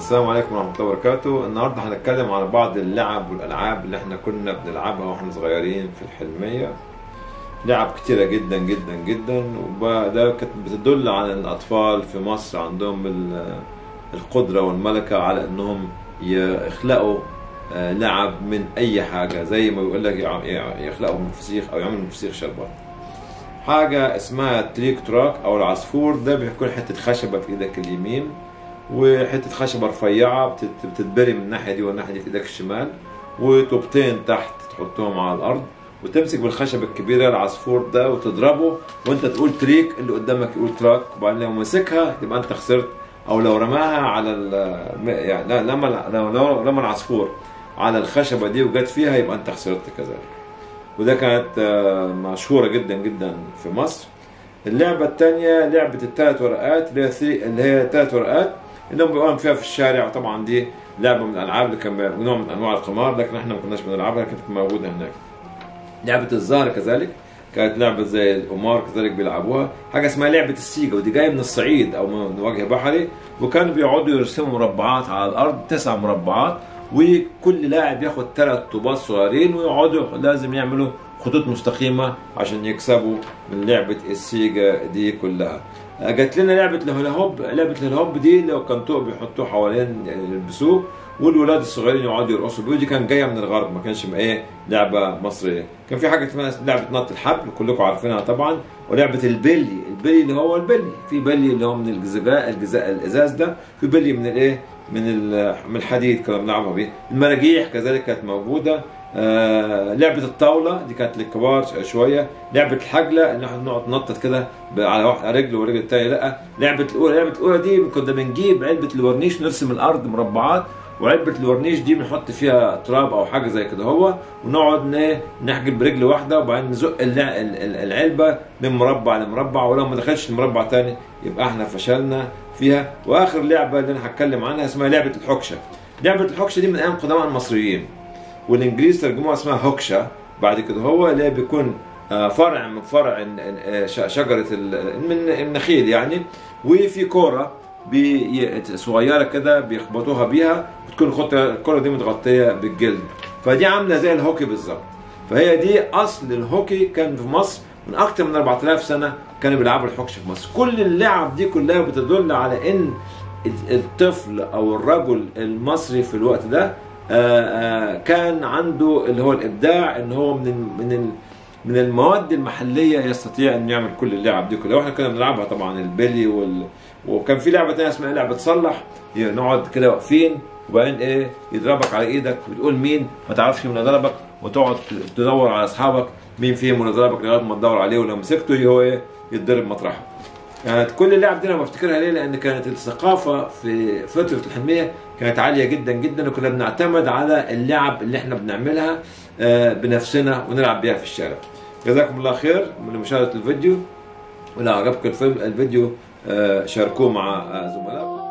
السلام عليكم ورحمة الله وبركاته النهاردة هنتكلم عن بعض اللعب والألعاب اللي احنا كنا بنلعبها واحنا صغيرين في الحلمية لعب كتيرة جدا جدا جدا وده كانت بتدل على أن الأطفال في مصر عندهم ال- القدرة والملكة على أنهم يخلقوا آه، لعب من أي حاجة زي ما بيقول لك يع- يع- يخلقوا من فسيخ أو يعملوا من فسيخ شربات حاجة اسمها تريك تراك أو العصفور ده بيكون حتة خشبة في إيدك اليمين وحته خشبه رفيعه بتت- بتتبري من الناحيه دي والناحيه دي في ايدك الشمال وطوبتين تحت تحطهم على الارض وتمسك بالخشبه الكبيره العصفور ده وتضربه وانت تقول تريك اللي قدامك يقول تراك وبعدين لو مسكها يبقى انت خسرت او لو رماها على ال يعني لا لما لو لو رمى العصفور على الخشبه دي وجت فيها يبقى انت خسرت كذلك وده كانت آه، مشهوره جدا جدا في مصر اللعبة الثانية لعبة الثلاث ورقات اللي هي ثري- اللي هي ثلاث ورقات اللي هم بيقوم فيها في الشارع وطبعا دي لعبة من الألعاب اللي كان بي- نوع من أنواع القمار لكن احنا ما كناش بنلعبها كانت موجودة هناك. لعبة الزهر كذلك كانت لعبة زي القمار كذلك بيلعبوها حاجة اسمها لعبة السيجا ودي جاية من الصعيد أو من وجه بحري وكانوا بيقعدوا يرسموا مربعات على الأرض تسع مربعات وكل لاعب ياخد ثلاث طوبات صغيرين ويقعدوا لازم يعملوا خطوط مستقيمة عشان يكسبوا من لعبة السيجا دي كلها جات لنا لعبة الهلاهوب لعبة الهلاهوب دي لو كان طوق بيحطوه حوالين يلبسوه والولاد الصغيرين يقعدوا يرقصوا بيه دي كان جايه من الغرب ما كانش ايه لعبه مصريه كان في حاجه اسمها لعبه نط الحبل كلكم عارفينها طبعا ولعبه البلي البلي اللي هو البلي في بلي اللي هو من الجزاء الجزاء الازاز ده في بلي من الايه من ال- من الحديد كنا بنلعبها بيه المراجيح كذلك كانت موجوده آه لعبه الطاوله دي كانت للكبار ش- شويه لعبه الحجله ان احنا نقعد ننطط كده ب- على واحد رجل والرجل الثاني لا لعبه الاولى لعبه الاولى دي كنا بنجيب علبه الورنيش نرسم الارض مربعات وعلبة الورنيش دي بنحط فيها تراب او حاجه زي كده هو ونقعد ن- نحجب برجل واحده وبعدين نزق الع- ال- ال- العلبه من مربع لمربع ولو ما دخلش المربع تاني يبقى احنا فشلنا فيها واخر لعبه اللي انا هتكلم عنها اسمها لعبه الحكشه لعبه الحكشه دي من ايام قدماء المصريين والانجليز ترجموها اسمها هوكشا بعد كده هو اللي بيكون آه، فرع من فرع ال- ال- آه، ش- شجره ال- من النخيل يعني وفي كوره بي- صغيره كده بيخبطوها بيها بتكون الخط- الكره دي متغطيه بالجلد فدي عامله زي الهوكي بالظبط فهي دي اصل الهوكي كان في مصر من اكتر من 4000 سنه كانوا بيلعبوا الحكش في مصر كل اللعب دي كلها بتدل على ان الطفل او الرجل المصري في الوقت ده آه، آه، كان عنده اللي هو الابداع ان هو من ال- من ال- من المواد المحليه يستطيع ان يعمل كل اللعب دي كلها واحنا كنا بنلعبها طبعا البلي وال... وكان في لعبه تانية اسمها لعبه صلح يعني نقعد كده واقفين وبعدين ايه يضربك على ايدك وتقول مين ما تعرفش مين اللي ضربك وتقعد تدور على اصحابك مين فيهم اللي ضربك لغايه ما تدور عليه ولو مسكته هو ايه يتضرب مطرحه كانت كل اللعب دي انا بفتكرها ليه؟ لان كانت الثقافه في فتره الحلميه كانت عاليه جدا جدا وكنا بنعتمد على اللعب اللي احنا بنعملها آه، بنفسنا ونلعب بيها في الشارع. جزاكم الله خير من مشاهده الفيديو ولو عجبكم الفيلم الفيديو آه، شاركوه مع آه، زملائكم